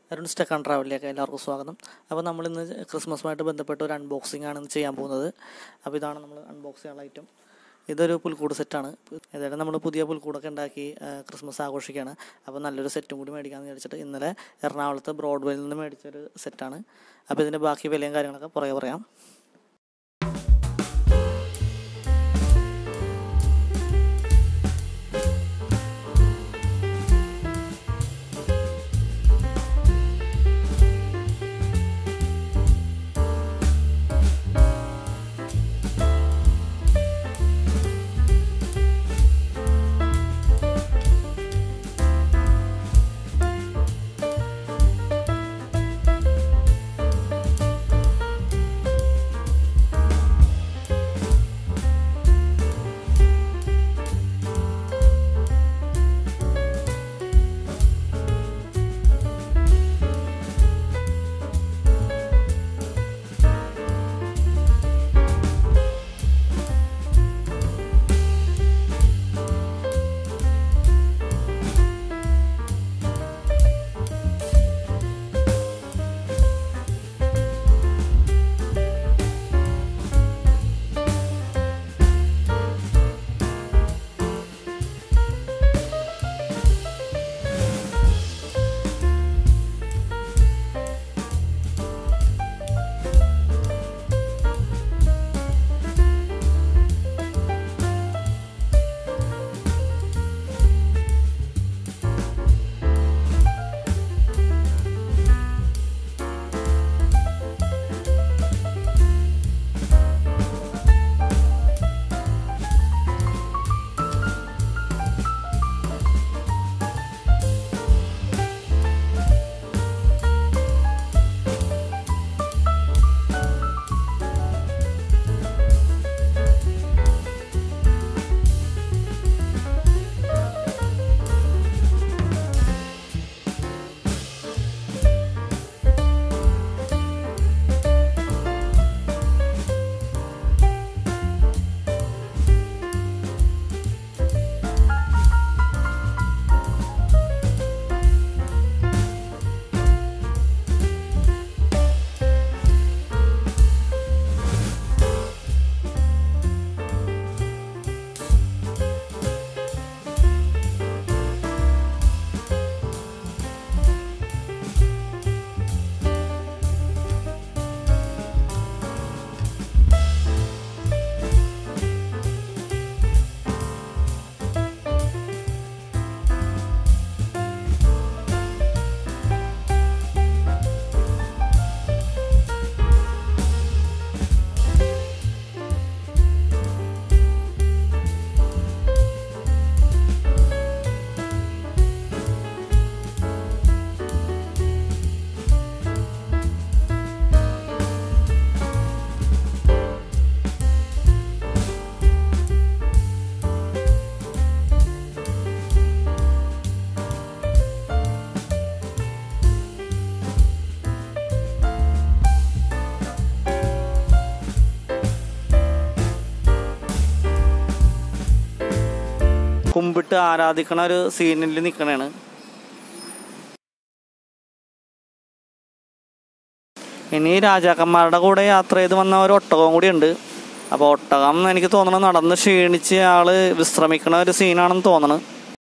അരുൺ സ്റ്റെക്കാൻ ട്രാവലിലേക്ക് എല്ലാവർക്കും സ്വാഗതം അപ്പോൾ നമ്മളിന്ന് ക്രിസ്മസുമായിട്ട് ബന്ധപ്പെട്ട ഒരു അൺബോക്സിംഗ് ആണ് ഇന്ന് ചെയ്യാൻ പോകുന്നത് അപ്പോൾ ഇതാണ് നമ്മൾ അൺബോക്സ് ചെയ്യാനുള്ള ഐറ്റം ഇതൊരു പുൽക്കൂട് സെറ്റാണ് ഏതായാലും നമ്മൾ പുതിയ പുൽക്കൂടൊക്കെ ഉണ്ടാക്കി ആ, ക്രിസ്മസ് ആഘോഷിക്കുകയാണ് അപ്പോൾ നല്ലൊരു സെറ്റും കൂടി മേടിക്കാമെന്ന് വിചാരിച്ചിട്ട് ഇന്നലെ എറണാകുളത്ത് ബ്രോഡ്വേയിൽ നിന്ന് മേടിച്ചൊരു സെറ്റാണ് അപ്പോൾ ഇതിൻ്റെ ബാക്കി വിലയും കാര്യങ്ങളൊക്കെ പുറകെ പറയാം കുമ്പിട്ട് ആരാധിക്കണ ഒരു സീനിൽ നിൽക്കണേണ് ഇനി രാജാക്കന്മാരുടെ കൂടെ യാത്ര ചെയ്ത് വന്ന ഒരു ഒട്ടകവും കൂടി ഉണ്ട് അപ്പോൾ ഒട്ടകം എനിക്ക് തോന്നണം നടന്ന് ക്ഷീണിച്ച് ആള് വിശ്രമിക്കണ ഒരു സീനാണെന്ന് തോന്നണം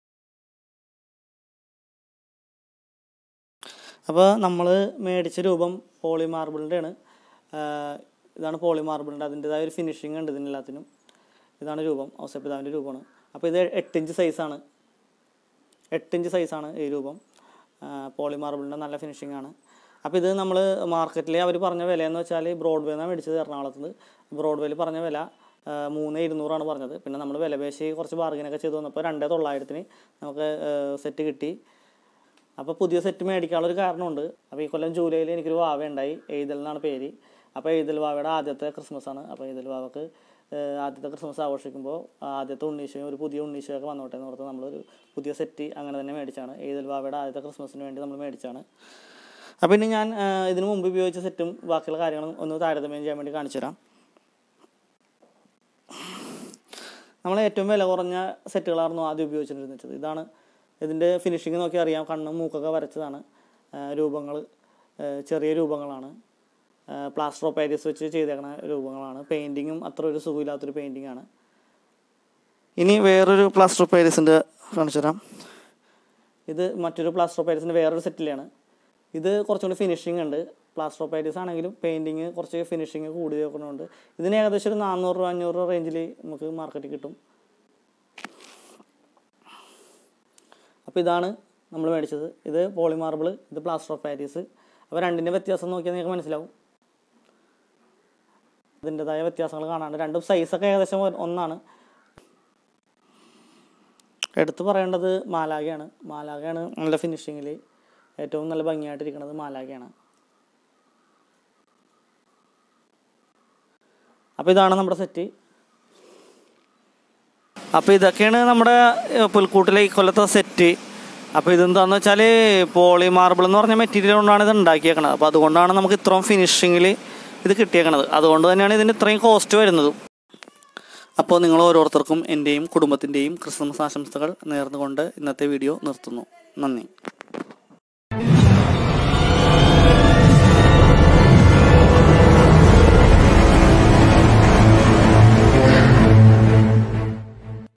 അപ്പോൾ നമ്മൾ മേടിച്ച രൂപം പോളി മാർബിളിൻ്റെ ആണ് ഇതാണ് പോളി മാർബിളിൻ്റെ അതിൻ്റെതായ ഒരു ഫിനിഷിംഗ് ഉണ്ട് ഇതിനെല്ലാത്തിനും ഇതാണ് രൂപം ഔസപിതാവിൻ്റെ രൂപമാണ് അപ്പോൾ ഇത് എട്ട് ഇഞ്ച് സൈസാണ് എട്ട് ഇഞ്ച് സൈസാണ് ഈ രൂപം പോളി മാർബിളിൻ്റെ നല്ല ഫിനിഷിംഗ് ആണ് അപ്പോൾ ഇത് നമ്മൾ മാർക്കറ്റിൽ അവർ പറഞ്ഞ വിലയെന്ന് വെച്ചാൽ ബ്രോഡ്വേ നിന്നാണ് മേടിച്ചത് എറണാകുളത്ത് നിന്ന് ബ്രോഡ്വേയിൽ പറഞ്ഞ വില ആ, മൂന്ന് ഇരുന്നൂറാണ് പറഞ്ഞത് പിന്നെ നമ്മൾ വില പേശി കുറച്ച് ബാർഗിനൊക്കെ ചെയ്ത് വന്നപ്പോൾ രണ്ടേ തൊള്ളായിരത്തിന് നമുക്ക് സെറ്റ് കിട്ടി അപ്പോൾ പുതിയ സെറ്റ് മേടിക്കാനുള്ളൊരു കാരണമുണ്ട് അപ്പോൾ ഈ കൊല്ലം ജൂലൈയിൽ എനിക്കൊരു വാവ ഉണ്ടായി എയ്തൽ എന്നാണ് പേര് അപ്പോൾ എയ്തൽ വാവയുടെ ആദ്യത്തെ ക്രിസ്മസ് ആണ് അപ്പോൾ എയ്തൽ വാവക്ക് ഏഹ്, ആദ്യത്തെ ക്രിസ്മസ് ആഘോഷിക്കുമ്പോൾ ആദ്യത്തെ ഉണ്ണീശയും ഒരു പുതിയ ഉണ്ണീശയൊക്കെ വന്നോട്ടെ എന്ന് ഓർത്ത് നമ്മളൊരു പുതിയ സെറ്റ് അങ്ങനെ തന്നെ മേടിച്ചാണ് എയ്തൽ വാവയുടെ ആദ്യത്തെ ക്രിസ്മസിന് വേണ്ടി നമ്മൾ മേടിച്ചാണ് അപ്പോൾ ഇനി ഞാൻ ഏഹ്, ഇതിനു മുമ്പ് ഉപയോഗിച്ച സെറ്റും ബാക്കിയുള്ള കാര്യങ്ങളും ഒന്ന് താരതമ്യം ചെയ്യാൻ വേണ്ടി കാണിച്ചു തരാം നമ്മൾ ഏറ്റവും വില കുറഞ്ഞ സെറ്റുകളായിരുന്നു ആദ്യം ഉപയോഗിച്ചിരുന്നത് ഇതാണ് ഇതിൻ്റെ ഫിനിഷിങ് നോക്കി അറിയാം കണ്ണും മൂക്കൊക്കെ വരച്ചതാണ് രൂപങ്ങൾ ചെറിയ രൂപങ്ങളാണ് പ്ലാസ്റ്റർ ഓഫ് പാരീസ് വെച്ച് ചെയ്തേക്കുന്ന രൂപങ്ങളാണ് പെയിൻറ്റിങ്ങും അത്ര ഒരു സുഖമില്ലാത്തൊരു പെയിൻറ്റിംഗ് ആണ് ഇനി വേറൊരു പ്ലാസ്റ്റർ ഓഫ് പാരീസിൻ്റെ കാണിച്ചു തരാം ഇത് മറ്റൊരു പ്ലാസ്റ്റർ ഓഫ് പാരീസിൻ്റെ വേറൊരു സെറ്റിലാണ് ഇത് കുറച്ചുകൂടി ഫിനിഷിംഗ് ഉണ്ട് പ്ലാസ്റ്റർ ഓഫ് പാരീസ് ആണെങ്കിലും പെയിൻറ്റിങ് കുറച്ച് ഫിനിഷിങ് കൂടി വെക്കുന്നുണ്ട് ഇതിന് ഏകദേശം ഒരു നാനൂറ് രൂപ അഞ്ഞൂറ് രൂപ റേഞ്ചിൽ നമുക്ക് മാർക്കറ്റിൽ കിട്ടും അപ്പോൾ ഇതാണ് നമ്മൾ മേടിച്ചത് ഇത് പോളി മാർബിൾ ഇത് പ്ലാസ്റ്റർ ഓഫ് പാരീസ് അപ്പോൾ രണ്ടിൻ്റെ വ്യത്യാസം നോക്കിയാൽ നിങ്ങൾക്ക് മനസ്സിലാവും അതിൻ്റെതായ വ്യത്യാസങ്ങൾ കാണാണ്ട് രണ്ടും സൈസൊക്കെ ഏകദേശം ഒ- ഒന്നാണ് എടുത്തു പറയേണ്ടത് മാലാഗയാണ് മാലാഗയാണ് നല്ല ഫിനിഷിങ്ങിൽ ഏറ്റവും നല്ല ഭംഗിയായിട്ടിരിക്കുന്നത് മാലാഗയാണ് അപ്പോൾ ഇതാണ് നമ്മുടെ സെറ്റ് അപ്പോൾ ഇതൊക്കെയാണ് നമ്മുടെ ഏഹ്, പുൽക്കൂട്ടിലെ ഈ കൊല്ലത്തെ സെറ്റ് അപ്പോൾ ഇതെന്താണെന്ന് വെച്ചാൽ പോളി മാർബിൾ എന്ന് പറഞ്ഞ മെറ്റീരിയൽ കൊണ്ടാണ് ഇത് ഉണ്ടാക്കിയേക്കണത് അപ്പോൾ അതുകൊണ്ടാണ് നമുക്ക് ഇത്രയും ഫിനിഷിങ്ങിൽ ഇത് കിട്ടിയേക്കണത് അതുകൊണ്ട് തന്നെയാണ് ഇതിന് ഇത്രയും കോസ്റ്റ് വരുന്നത് അപ്പോൾ നിങ്ങൾ ഓരോരുത്തർക്കും എൻ്റെയും കുടുംബത്തിൻ്റെയും ക്രിസ്മസ് ആശംസകൾ നേർന്നുകൊണ്ട് ഇന്നത്തെ വീഡിയോ നിർത്തുന്നു നന്ദി